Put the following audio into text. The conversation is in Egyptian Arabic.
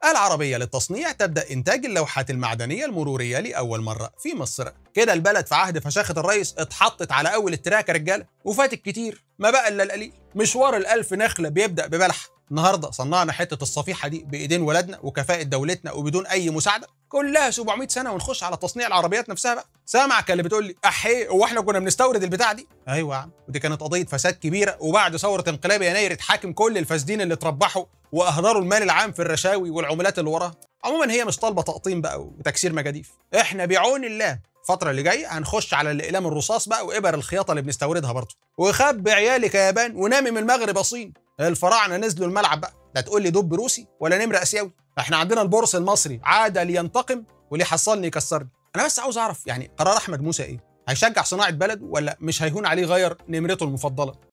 العربية للتصنيع تبدأ إنتاج اللوحات المعدنية المرورية لأول مرة في مصر كده البلد في عهد فشاخة الرئيس اتحطت على أول التراك يا رجالة وفات الكتير ما بقى إلا القليل مشوار الألف نخلة بيبدأ ببلح النهارده صنعنا حته الصفيحه دي بايدين ولادنا وكفاءه دولتنا وبدون اي مساعده كلها 700 سنه ونخش على تصنيع العربيات نفسها بقى سامعك اللي بتقول لي احي هو احنا كنا بنستورد البتاع دي ايوه يا عم ودي كانت قضيه فساد كبيره وبعد ثوره انقلاب يناير اتحاكم كل الفاسدين اللي اتربحوا واهدروا المال العام في الرشاوي والعمولات اللي وراها عموما هي مش طالبه تقطيم بقى وتكسير مجاديف احنا بعون الله الفترة اللي جاية هنخش على الأقلام الرصاص بقى وإبر الخياطة اللي بنستوردها برضه وخبي عيالك يا يابان ونامي من المغرب يا صين الفراعنة نزلوا الملعب بقى لا تقول لي دب روسي ولا نمر اسيوي احنا عندنا البورس المصري عاد لينتقم واللي حصلني يكسرني انا بس عاوز اعرف يعني قرار احمد موسى ايه هيشجع صناعه بلده ولا مش هيهون عليه غير نمرته المفضله